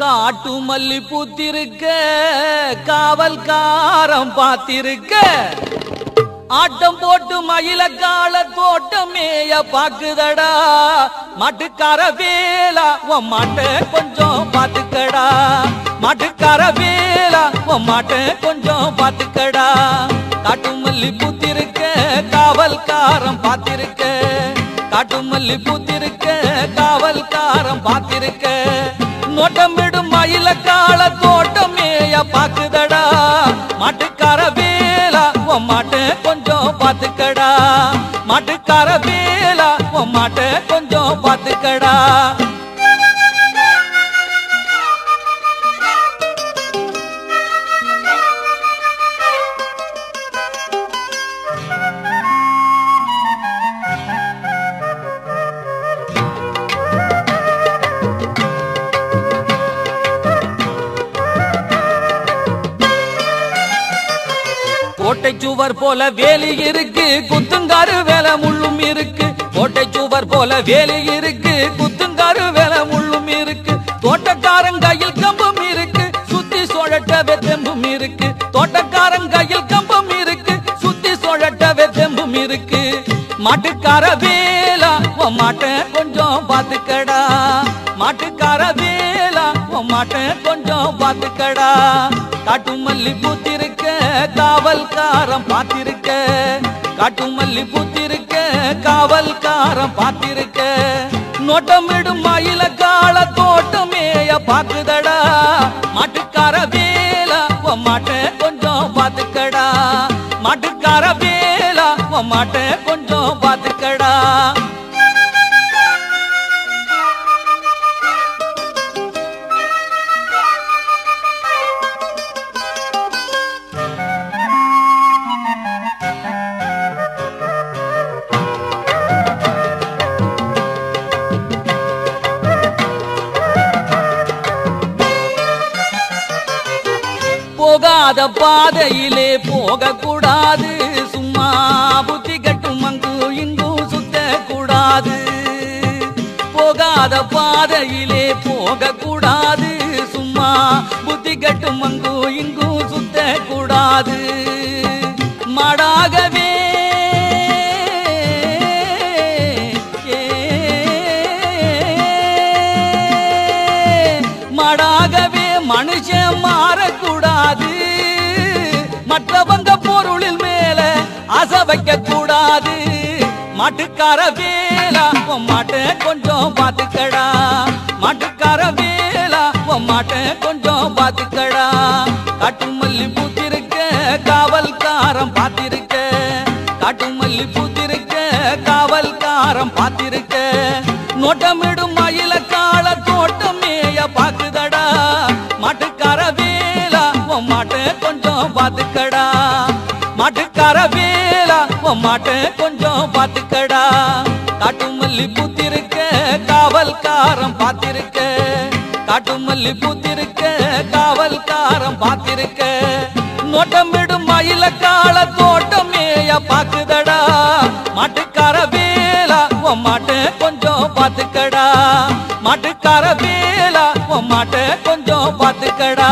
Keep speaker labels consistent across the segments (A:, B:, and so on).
A: காட்டு மல்லி பூத்திருக்க காவல்காரம் பார்த்திருக்க ஆட்டம் போட்டு மயில கால தோட்டமேய பாக்குதடா மாட்டுக்கார வேலா உன் மாட்ட கொஞ்சம் பாத்துக்கடா மாட்டுக்கார வேலா உன் மாட்ட கொஞ்சம் பாத்துக்கடா காட்டு மல்லி பூத்திருக்க காவல்காரம் பார்த்திருக்க காட்டு மல்லி பூத்திருக்க காவல்காரம் பார்த்திருக்க நோட்டமிடும் மயில கால தோட்டமேய பாக்குதடா மாட்டுக்கார வேலா உன் மாட்ட கொஞ்சம் பாத்துக்கடா மாட்டுக்கார வேலா உன் மாட்ட கொஞ்சம் பாத்துக்கடா கோட்டை சுவர் போல வேலி இருக்கு குத்துங்காரு வேலை முள்ளும் இருக்கு கோட்டை சுவர் போல வேலி இருக்கு குத்துங்காரு வேலை முள்ளும் இருக்கு தோட்டக்காரன் கையில் கம்பம் இருக்கு சுத்தி சுழட்டவே தெம்பும் இருக்கு தோட்டக்காரன் கையில் கம்பம் இருக்கு சுத்தி சுழட்டவே தெம்பும் இருக்கு மாட்டுக்கார வேலா உன் மாட்ட கொஞ்சம் பாத்துக்கடா மாட்டுக்கார வேலா உன் மாட்ட கொஞ்சம் பாத்துக்கடா காட்டு மல்லி பூத்திருக்க காவல்காரம் பார்த்திருக்க காட்டு மல்லி பூத்திருக்க காவல்காரம் பார்த்திருக்க நோட்டமிடும் மயில கால தோட்டமேய பாக்குதடா மாட்டுக்கார வேலா உன் மாட்ட கொஞ்சம் பாத்துக்கடா மாட்டுக்கார வேலா உன் மாட்ட கொஞ்சம் பாத்துக்கடா போகாத பாதையிலே போக கூடாது சும்மா புத்தி கட்டும் அங்கு இங்கும் சுத்த கூடாது போகாத பாதையிலே போக கூடாது சும்மா புத்தி கட்டும் அங்கு இங்கும் சுத்த கூடாது மாடாகவே மாடாகவே மனுஷன் மாறக்கூடாது மற்றவங்க பொருளில் மேல ஆசை வைக்க கூடாது மாட்டுக்கார வேலா உன் மாட்ட கொஞ்சம் பாத்துக்கடா மாட்டுக்கார வேலா உன் மாட்ட கொஞ்சம் பாத்துக்கடா காட்டு மல்லி பூத்திருக்க காவல்காரம் பார்த்திருக்க காட்டு மல்லி பூத்திருக்க காவல்காரம் பார்த்திருக்க நோட்டமிடும் மயில கால தோட்டமேய பாக்குதடா மாட்டுக்கார வேலா உன் மாட்ட கொஞ்சம் பாத்துக்கடா மாட்டுக்கார வேலா உன் மாட்ட கொஞ்சம் பாத்துக்கடா காட்டு மல்லி பூத்திருக்க காவல்காரம் பார்த்திருக்க காட்டு மல்லி பூத்திருக்க காவல்காரம் பார்த்திருக்க நோட்டமிடும் மயில கால தோட்டமேய பாக்குதடா மாட்டுக்கார வேலா உன் மாட்ட கொஞ்சம் பாத்துக்கடா மாட்டுக்கார வேலா உன் மாட்ட கொஞ்சம் பாத்துக்கடா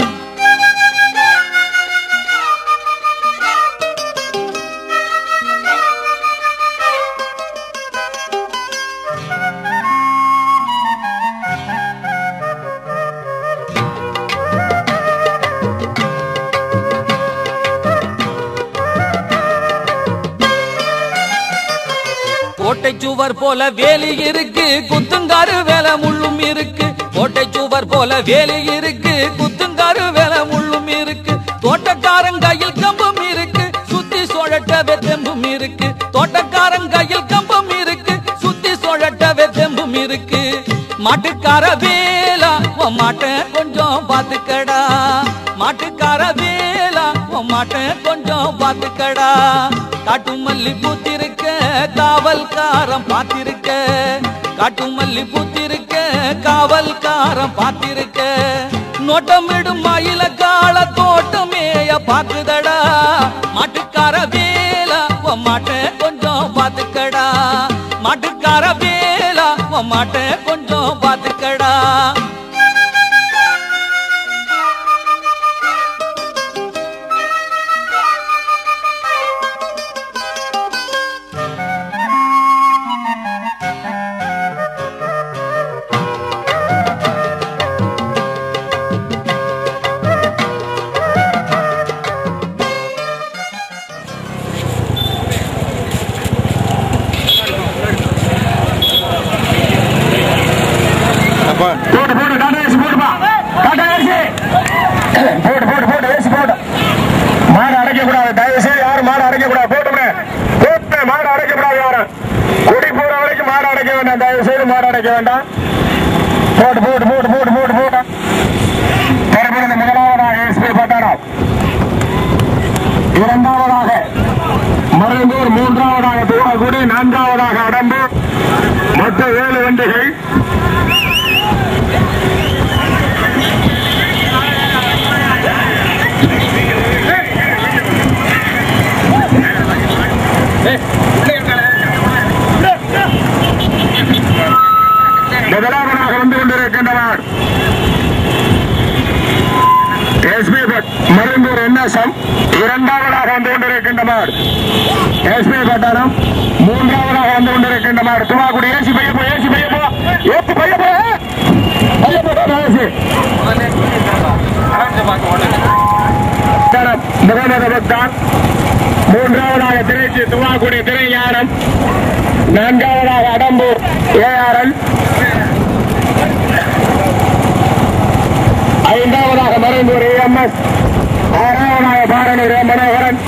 A: கோட்டை சுவர் போல வேலி இருக்கு குத்துங்காரு வேலை முள்ளும் இருக்கு கோட்டை சுவர் போல வேலி இருக்கு குத்துங்காரு வேலை முள்ளும் இருக்கு தோட்டக்காரன் கையில் கம்பம் இருக்கு சுத்தி சுழட்டவே தெம்பும் இருக்கு தோட்டக்காரன் கையில் கம்பம் இருக்கு சுத்தி சுழட்டவே தெம்பும் இருக்கு மாட்டுக்கார வேலா உன் மாட்ட கொஞ்சம் பாத்துக்கடா மாட்டுக்கார வேலா உன் மாட்ட கொஞ்சம் பாத்துக்கடா காட்டு மல்லி பூத்திருக்க காவல்காரம் பார்த்திருக்க காட்டு மல்லி பூத்திருக்க காவல்காரம் பார்த்திருக்க நோட்டமிடும் மயில கால தோட்டமேய பாக்குதடா மாட்டுக்கார வேலா உன் மாட்ட கொஞ்சம் பாத்துக்கடா மாட்டுக்கார வேலா உன் மாட்ட கொஞ்சம் பாத்துக்கடா
B: போட்டு போட்டு டாடா ஏசி போட்டுப்பா டாடா ஏசி போட்டு போட்டு போட்டு ஏசி போட்டு மாடு அடைக்க கூடாது தயவு செய்து யாரும் மாடு அடைக்க கூடாது போட்டுமே போட்டு மாடு அடைக்க கூடாது யாரும் குடி போற வரைக்கும் மாடு அடைக்க வேண்டாம் தயவு செய்து மாடு அடைக்க வேண்டாம் போட்டு போட்டு போட்டு போட்டு போட்டு போட்டு பிறகு முதலாவதாக எஸ்பி பட்டாரம் இரண்டாவதாக மருந்தூர் மூன்றாவதாக தூவாக்குடி நான்காவதாக அடம்பூர் மொத்த ஏழு வண்டிகள் முதலாவதாக வந்து கொண்டிருக்கின்றனர் எஸ்பி பட் மருந்தூர் என்எஸ்எம் இரண்டாவதாக வந்து கொண்டிருக்கின்றனர் எஸ்பி பட்டாரம் மூன்றாவதாக வந்து கொண்டிருக்கின்றனர் துவாக்குடி ஏசி பையப்போ ஏசி பையப்போ ஏசி பையப்போ பையப்போ ஏசி தரம் முகமது பக்தான் மூன்றாவதாக திருச்சி துவாக்குடி திரைஞானம் நான்காவதாக அடம்பூர் ஏஆர்எல் ஐந்தாவதாக மறைந்தூர் ஏஎம்எஸ் ஆறாவதாக பாரனூர் எம் மனோகரன்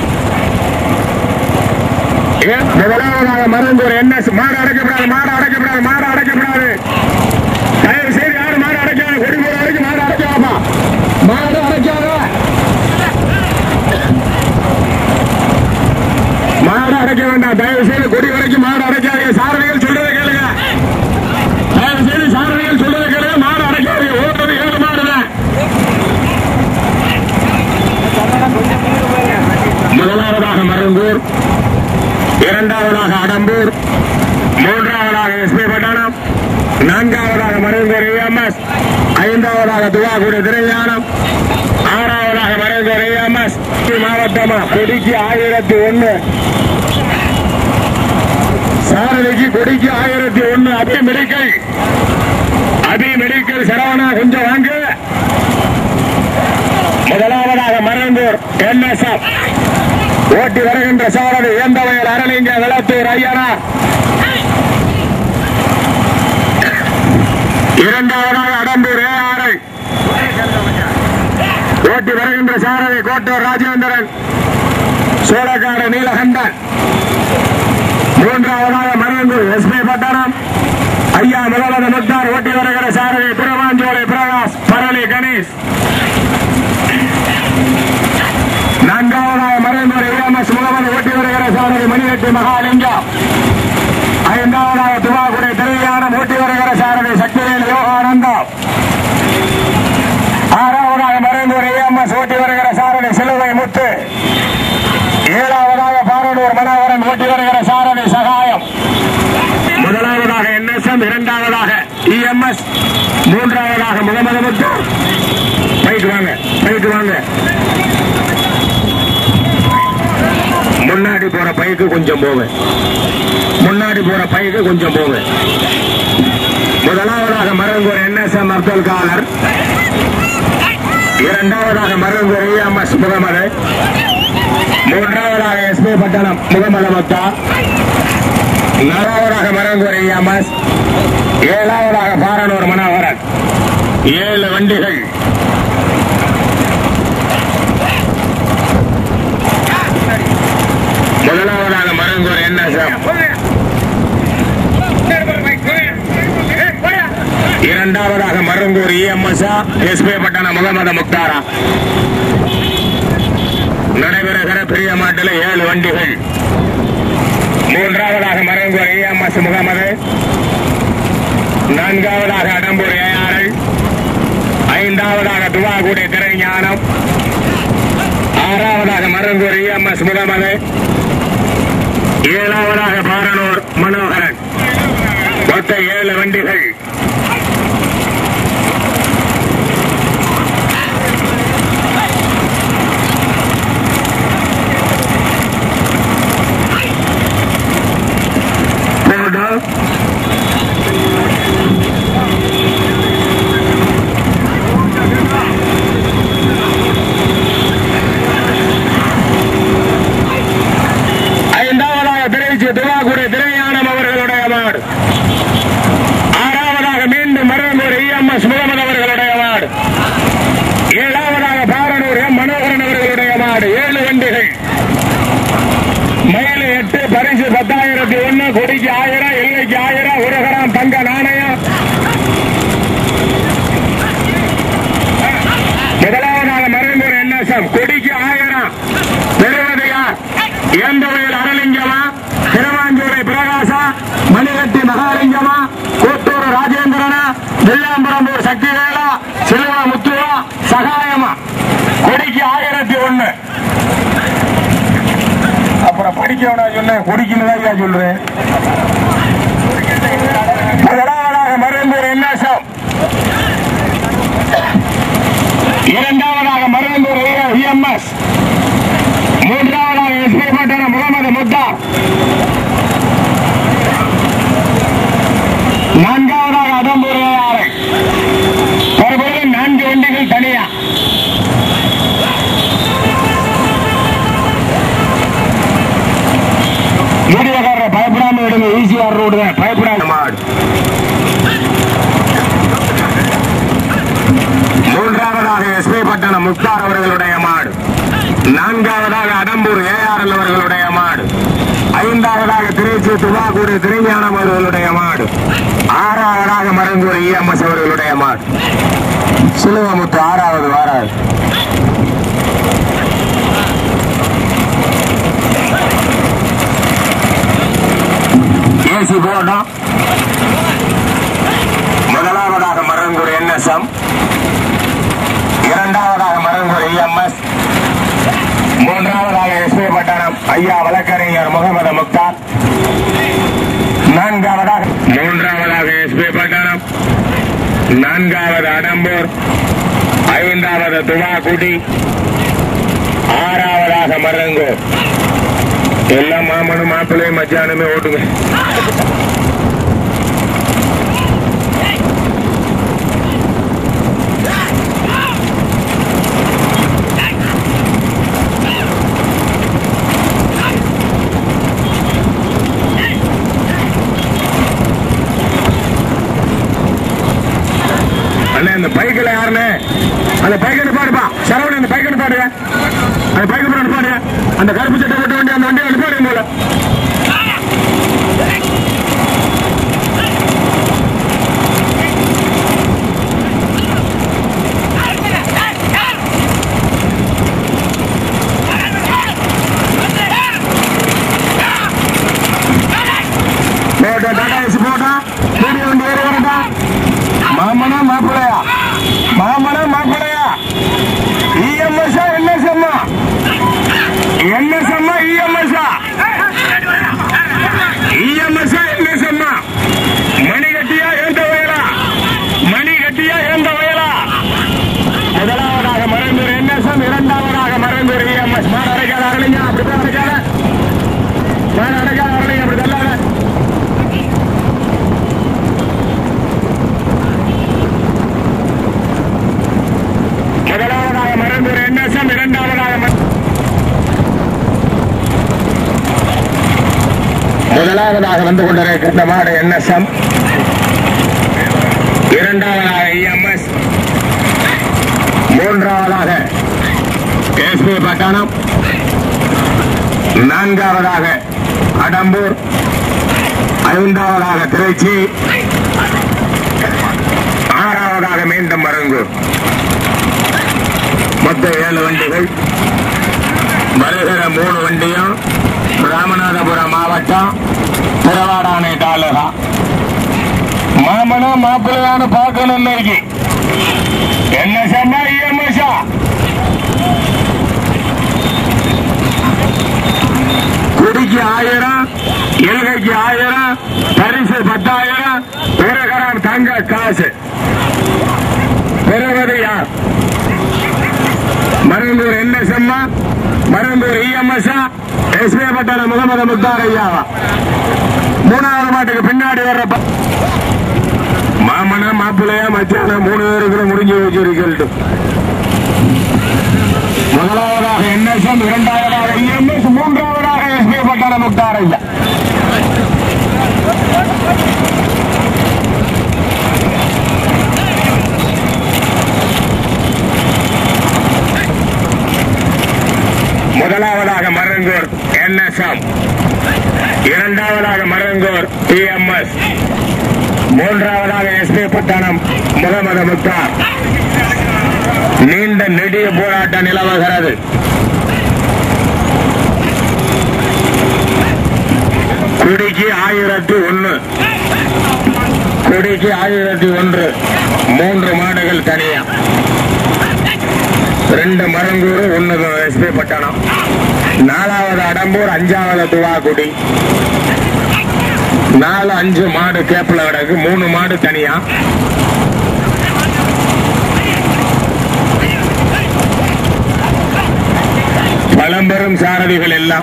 B: ஏ- முதலாவதாக மறைந்தூர் என்எஸ் மாடு அடைக்கப்படாது மாடு அடைக்கப்படாது மாடு அடைக்கப்படாது தயவு செய்து யாரும் மாடு அடைக்காத கொடிமூர் வரைக்கும் மாடு அடைக்காதப்பா மாடு அடைக்காத மாடு அடைக்க வேண்டாம் தயவு செய்து கொடி வரைக்கும் மாடு அடைக்காதீங்க சாரதிகள் சொல்றதை கேளுங்க தயவு செய்து சாரதிகள் சொல்றதை கேளுங்க மாடு அடைக்காதீங்க ஓடுறது ஏழு மாடுதான் முதலாவதாக மருங்கூர் இரண்டாவதாக அடம்பூர் மூன்றாவதாக எஸ்பி பட்டணம் நான்காவதாக மருங்கூர் இஎம்எஸ் ஐந்தாவதாக துவாக்குடி திரைஞானம் ஆறாவதாக மருங்கூர் இஎம்எஸ் மாவட்டமா கொடிக்கு ஆயிரத்தி ஒன்னு சாரதிக்கு கொடிக்கு ஆயிரத்தி ஒன்னு அபி மெடிக்கல் அபி மெடிக்கல் சரவணா கொஞ்சம் வாங்க முதலாவதாக மறைந்தூர் என்எஸ்எஃப் ஓட்டி வருகின்ற சாரதி ஏந்தவயல் அரளிங்க வெளத்தூர் ஐயனார் இரண்டாவதாக அடம்பூர் ஏஆரை ஓட்டி வருகின்ற சாரதி கோட்டூர் ராஜேந்திரன் சோழக்காடு நீலகண்டன் மூன்றாவதாக மறைந்தூர் எஸ்பி பட்டணம் ஐயா முதல்வர் முக்தார் ஓட்டி வருகிற சாரதி திருவாஞ்சோலை பிரகாஷ் பரளி கணேஷ் நான்காவதாக மறைமுறை இஎம்எஸ் முகமது ஓட்டி வருகிற சாரதி மணிவெட்டி மகாலிங்கம் ஐந்தாவதாக துவாக்குடி திரையானம் ஓட்டி வருகிற சாரதி சக்திவேல் யோகானந்தம் ஆறாவதாக மறைமுறை இஎம்எஸ் ஓட்டி வருகிற சாரதி சிலுவை முத்து ஏழாவதாக பாரனூர் மனோகரன் ஓட்டி வருகிற சாரதி சகாயம் முதலாவதாக என்எஸ்எம் இரண்டாவதாக இஎம்எஸ் மூன்றாவதாக முகமது முத்து பைக்கு வாங்க பைக்கு வாங்க முன்னாடி போற பைக்கு கொஞ்சம் போங்க முன்னாடி போற பைக்கு கொஞ்சம் போங்க முதலாவதாக மருங்கூர் என்எஸ்எம் அப்துல் காலர் இரண்டாவதாக மருங்கூர் இஎம்எஸ் முகமது மூன்றாவதாக எஸ்பி பட்டணம் முகமது மத்தா நாலாவதாக மருங்கூர் இஎம்எஸ் ஏழாவதாக பாரனூர் மனோகரன் ஏழு வண்டிகள் முதலாவதாக மருங்கூர் என்எஸ்எம் இரண்டாவதாக மருங்கூர் இஎம்எஸ்ஆ எஸ்பி பட்டணம் முகமது முக்தாரா நடைபெறுகிற பெரிய மாட்டில் ஏழு வண்டிகள் மூன்றாவதாக மருங்கூர் இஎம்எஸ் முகமது நான்காவதாக அடம்பூர் ஏஆர்எல் ஐந்தாவதாக துவாக்குடி திரைஞானம் ஆறாவதாக மருங்கூர் இஎம்எஸ் முகமது ஏழாவதாக பாரனூர் மனோகரன் மொத்த ஏழு வண்டிகள் போடு. ஐந்தாவதாக திருச்சி துவாக்குடி திரையானம் அவர்களுடைய மாடு ஆறாவதாக கடம்பூர் சக்தி வேலா சிலுவா முத்துவா சகாயமா கொடிக்கு ஆயிரத்தி ஒண்ணு அப்புறம் படிக்கவனா சொன்னேன் கொடிக்குன்னு ஐயா சொல்றேன் முதலாவதாக மருந்தூர் என்எஸ்எம் இரண்டாவதாக மருந்தூர் இஎம்எஸ் மூன்றாவதாக எஸ்பி பட்டணம் முகமது முத்தார் நான்காவதாக அதம்பூர் ஆறு தற்போது நான்கு வண்டிகள் தனியா வீடியோக்காரரை பயப்படாம விடுங்க ஈஸியார் ரோடு தான் பயப்படாம மாடு மூன்றாவதாக எஸ்பி பட்டணம் முக்தார் அவர்களுடைய மாடு நான்காவதாக அடம்பூர் ஏஆர்எல் அவர்களுடைய மாடு ஐந்தாவதாக திருச்சி துவாக்கூடு திருஞானம் அவர்களுடைய மாடு ஆறாவதாக மருந்தூர் இஎம்எஸ் அவர்களுடைய மாடு சிலுவமுத்து ஆறாவது வாராது ஏசி போடும் முதலாவதாக மருங்கூர் என்எஸ்எம் இரண்டாவதாக மருங்கூர் இஎம்எஸ் மூன்றாவதாக எஸ்பி பட்டணம் ஐயா வழக்கறிஞர் முகமது முக்தார் நான்காவதாக மூன்றாவதாக எஸ்பி பட்டணம் நான்காவது அடம்பூர் ஐந்தாவது துவாக்குடி ஆறாவதாக மருங்கூர் எல்லாம் மாமனும் மாப்பிள்ளையும் மச்சானுமே ஓட்டுங்க அண்ணே இந்த பைக்கில் யாருன்னு அந்த பைக் நிப்பாடுப்பா சரவணன் அந்த பைக் நிப்பாடுங்க அந்த பைக் அப்புறம் நிப்பாடுங்க அந்த கருப்பு சட்டை போட்ட வண்டி அந்த வண்டியை நிப்பாடுங்க போல போட்டா டாடா ஏசி போட்டா வீடியோ வண்டி ஏறி வரட்டா மாமனா மாப்பிளையா மாமனா மாப்பிளையா இஎம்எஸ் என்ன சொன்னா என்ன சொன்னா இஎம்எஸ் இஎம்எஸ் என்ன சொன்னா மணி கட்டியா எந்த வயலா மணி கட்டியா எந்த வயலா முதலாவதாக மறைந்தூர் என்எஸ்எம் இரண்டாவதாக மறைந்தூர் இஎம்எஸ் மாட அடைக்காத அரளிங்க அப்படித்தான் அடைக்காத மாட அடைக்காத அரளிங்க அப்படி தள்ளாத முதலாவதாக மறைந்தூர் என்எஸ்எம் இரண்டாவதாக ம- முதலாவதாக வந்து கொண்டிருக்கின்ற மாடு என்எஸ்எம் இரண்டாவதாக இஎம்எஸ் மூன்றாவதாக எஸ்பி பட்டணம் நான்காவதாக அடம்பூர் ஐந்தாவதாக திருச்சி ஆறாவதாக மீண்டும் மருங்கூர் மொத்தம் ஏழு வண்டிகள் வருகிற மூணு வண்டியும் ராமநாதபுரம் மாவட்டம் திருவாடானை தாலுகா மாமனா மாப்பிள்ளையான்னு பார்க்கணும் இன்னைக்கு என்ன சொன்னா இஎம்எஸ்ஆ குடிக்கு ஆயிரம் இலகைக்கு ஆயிரம் பரிசு பத்தாயிரம் ஒரு கிராம் தங்க காசு பெறுவது யார் மருந்தூர் என்எஸ்எம்மா மருந்தூர் இஎம்எஸ்ஆ எஸ்பி பட்டாள முகமது முக்தார் ஐயாவா மூணாவது மாட்டுக்கு பின்னாடி வர்ற ப- மாமனா மாப்பிள்ளையா மச்சானா மூணு பேருக்கு முடிஞ்சு வச்சிருக்கட்டு முதலாவதாக என்எஸ்எம் இரண்டாவதாக இஎம்எஸ் மூன்றாவதாக எஸ்பி பட்டாள முக்தார் ஐயா முதலாவதாக மருங்கூர் என்எஸ்எம் இரண்டாவதாக மருங்கூர் டிஎம்எஸ் மூன்றாவதாக எஸ்பி பட்டணம் முகமது முக்தார் நீண்ட நெடிய போராட்டம் நிலவுகிறது குடிக்கு ஆயிரத்தி ஒன்னு குடிக்கு ஆயிரத்தி ஒன்று மூன்று மாடுகள் தனியா ரெண்டு மரங்கூர் ஒன்னு எஸ்பி பட்டணம் நாலாவது அடம்பூர் அஞ்சாவது துவாக்குடி நாலு அஞ்சு மாடு கேப்ல கிடக்கு மூணு மாடு தனியா பழம்பெரும் சாரதிகள் எல்லாம்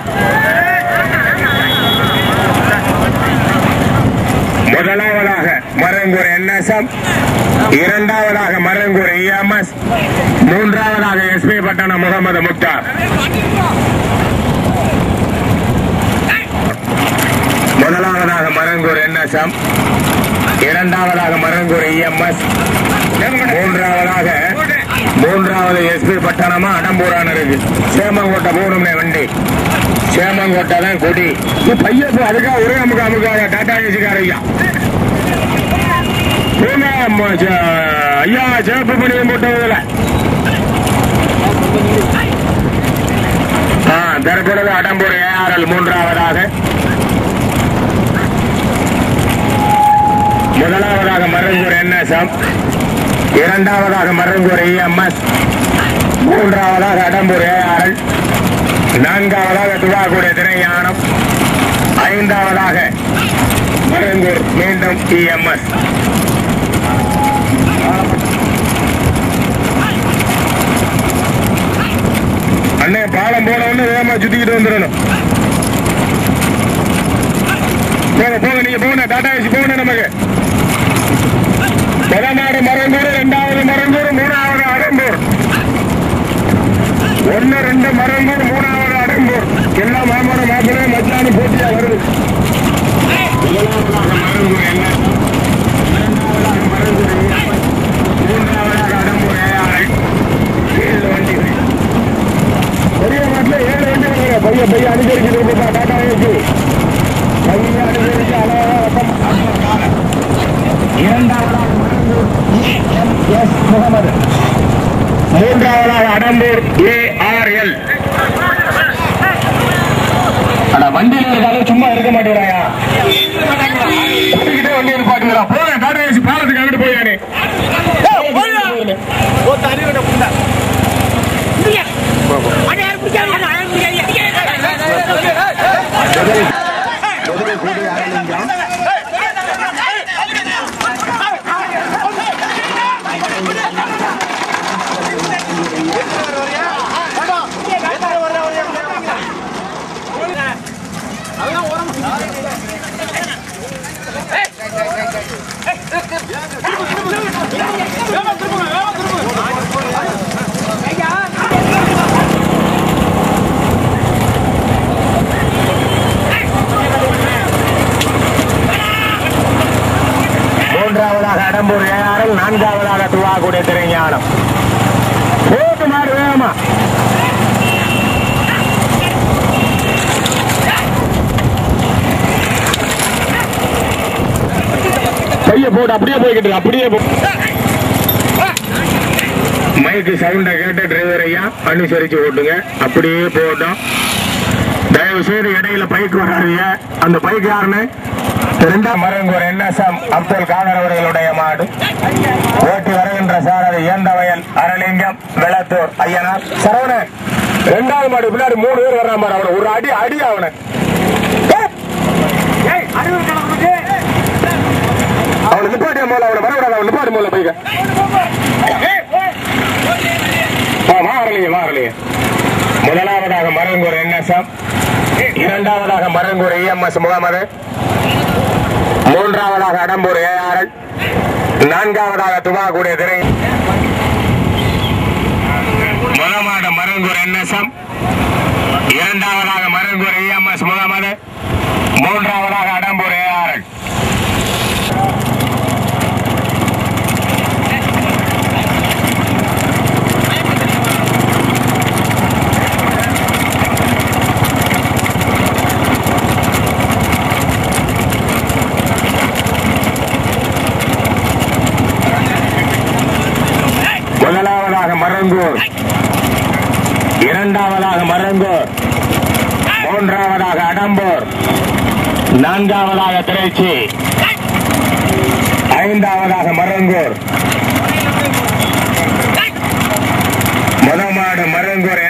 B: முதலாவதாக மரங்கூர் என்எஸ்எம் இரண்டாவதாக மரங்கூர் இஎம்எஸ் மூன்றாவதாக எஸ்பி பட்டணம் முகமது முக்தார் முதலாவதாக மரங்கூர் என்எஸ்எம் இரண்டாவதாக மரங்கூர் இஎம்எஸ் மூன்றாவதாக மூன்றாவது எஸ்பி பட்டணமா அடம்பூரான இருக்கு சேமங்கோட்டை போகணும்னே வண்டி சேமங்கோட்டை தான் கொடி இது பையப்பு அதுக்காக ஒரே அமுக அமுக்காத டாடா ஏசிக்கார ஐயா போங்க, அம்மா, சே- ஐயா சேப்பு பணியும் போட்டதுல ஆ தரக்கூடது அடம்பூர் ஏஆர்எல் மூன்றாவதாக முதலாவதாக மரங்கூர் என்எஸ்எம் இரண்டாவதாக மரங்கூர் இஎம்எஸ் மூன்றாவதாக அடம்பூர் ஏஆர்எல் நான்காவதாக துவாக்குடி திரையானம் ஐந்தாவதாக மரங்கூர் மீண்டும் இஎம்எஸ் அண்ணே பாலம் போன உடனே வேகமா சுத்திக்கிட்டு வந்துடணும் போங்க போங்க நீங்க போங்க டாடா ஏசி போங்க நமக்கு முதலாவது மரங்கூர் இரண்டாவது மரங்கூர் மூணாவது அடம்பூர் ஒன்னு ரெண்டு மரங்கூர் மூணாவது அடம்பூர் எல்லா மாமர மாப்பிள்ளை மச்சானு போட்டியா வருது முதலாவதாக மரங்கூர் என்ன இரண்டாவதாக மரங்கூர் என்ன? மூன்றாவதாக அடம்பூர் ஏஆர்ஐ ஏழு வண்டிகள் பெரிய மாட்டில் ஏழு வண்டி வருங்க பைய பைய அனுசரிச்சுட்டு இருப்பா டாடா ஏசி பைய அனுசரிச்சு அழகாக ரத்தம் இரண்டாவதாக மரங்கூர் எஸ் முகமது மூன்றாவதாக அடம்பூர் ஏஆர்எல் அட வண்டியில் இருக்காலும் சும்மா இருக்க மாட்டேங்கிறாயா ஓடிக்கிட்டே வண்டி நிப்பாட்டுகிறா போங்க டாடா ஏசி பாலத்துக்கு அங்கிட்டு போயானே மூன்றாவதாக அடம்பூர் ஏஆர்எல் நான்காவதாக துவாக்குடி திருஞானம் போட்டு மாடு வேகமா கைய போட்டு அப்படியே போய்கிட்டு இருக்கு, அப்படியே போ மைக்கு சவுண்ட கேட்ட டிரைவர் ஐயா அனுசரிச்சு ஓட்டுங்க அப்படியே போட்டோம் தயவு செய்து இடையில பைக் வராதீங்க அந்த பைக் யாருன்னு இரண்டாம் மரங்கூர் என்எஸ்எம் அப்துல் காதர் அவர்களுடைய மாடு ஓட்டி வருகின்ற சாரதி ஏந்தவயல் அரலிங்கம் வெளத்தூர் ஐயனார் சரவணன் ரெண்டாவது மாடு பின்னாடி மூணு பேர் வர்றான் பாரு அவனை ஒரு அடி அடி அவனை அவனை நிப்பாட்டிய போல அவனை வரவிடாத அவன் நிப்பாட்டி போல பைக்க மாறலையே மாறலையே முதலாவதாக மரங்கூர் என்எஸ்எம் இரண்டாவதாக மரங்கூர் இஎம்எஸ் முகமது மூன்றாவதாக அடம்பூர் ஏஆர்எல் நான்காவதாக துவாக்குடி திரை முதலாவதாக மரங்கூர் என்எஸ்எம் இரண்டாவதாக மரங்கூர் இஎம்எஸ் முகமது மூன்றாவதாக அடம்பூர் ஏஆர்எல் முதலாவதாக மரங்கூர் இரண்டாவதாக மரங்கூர் மூன்றாவதாக அடம்பூர் நான்காவதாக திருச்சி ஐந்தாவதாக மரங்கூர்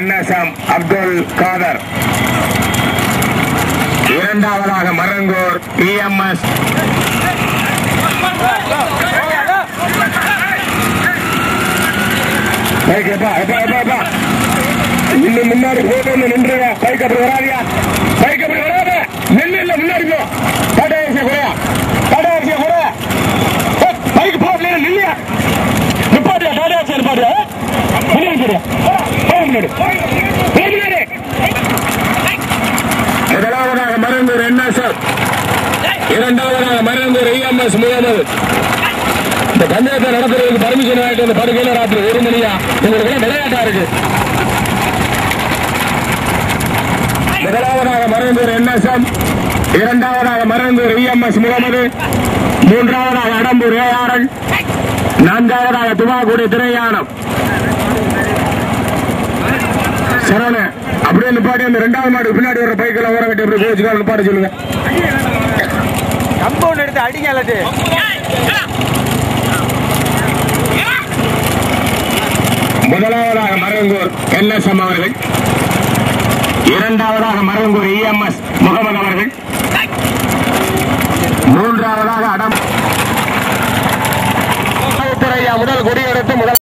B: என்எஸ்எம் அப்துல் காதர் இரண்டாவதாக மரங்கூர் இஎம்எஸ் இன்னும் முன்னாடி போட்டு வந்து நின்றுங்க பைக் அப்படி வராதியா பைக் அப்படி வராத நெல்லு இல்ல முன்னாடி போ டாடா ஏசியா குறையா டாடா ஏசியா குறை பைக் போடல நில்லையா நிப்பாட்டியா டாடா ஏசியா நிப்பாட்டியா முன்னாடி போடு போ முன்னாடி போ முன்னாடி முதலாவதாக மருந்தூர் என்எஸ்எஃப் இரண்டாவதாக மருந்தூர் இஎம்எஸ் முகமது இந்த பந்தயத்தை நடத்துறதுக்கு பர்மிஷன் வாங்கிட்டு வந்து படுக்கையில ராத்திரி ஒரு மணியா உங்களுக்கு எல்லாம் விளையாட்டா இருக்கு முதலாவதாக மருந்தூர் என்எஸ்எம் இரண்டாவதாக மருந்தூர் இஎம்எஸ் முகமது மூன்றாவதாக அடம்பூர் ஏஆர்எல் நான்காவதாக துவாக்குடி திரையானம் சரவண அப்படியே நிப்பாட்டி அந்த ரெண்டாவது மாடு பின்னாடி வர பைக்கில் ஓர கட்டி அப்படி கோச்சுக்கால் நிப்பாட்டி சொல்லுங்க
C: கம்பவுண்ட் எடுத்து அடிங்க அல்லது
B: முதலாவதாக மருங்கூர் என்எஸ்எம் அவர்கள் இரண்டாவதாக மருங்கூர் இஎம்எஸ் முகமது அவர்கள் மூன்றாவதாக அடம் முதல் கொடியெடுத்து முதல்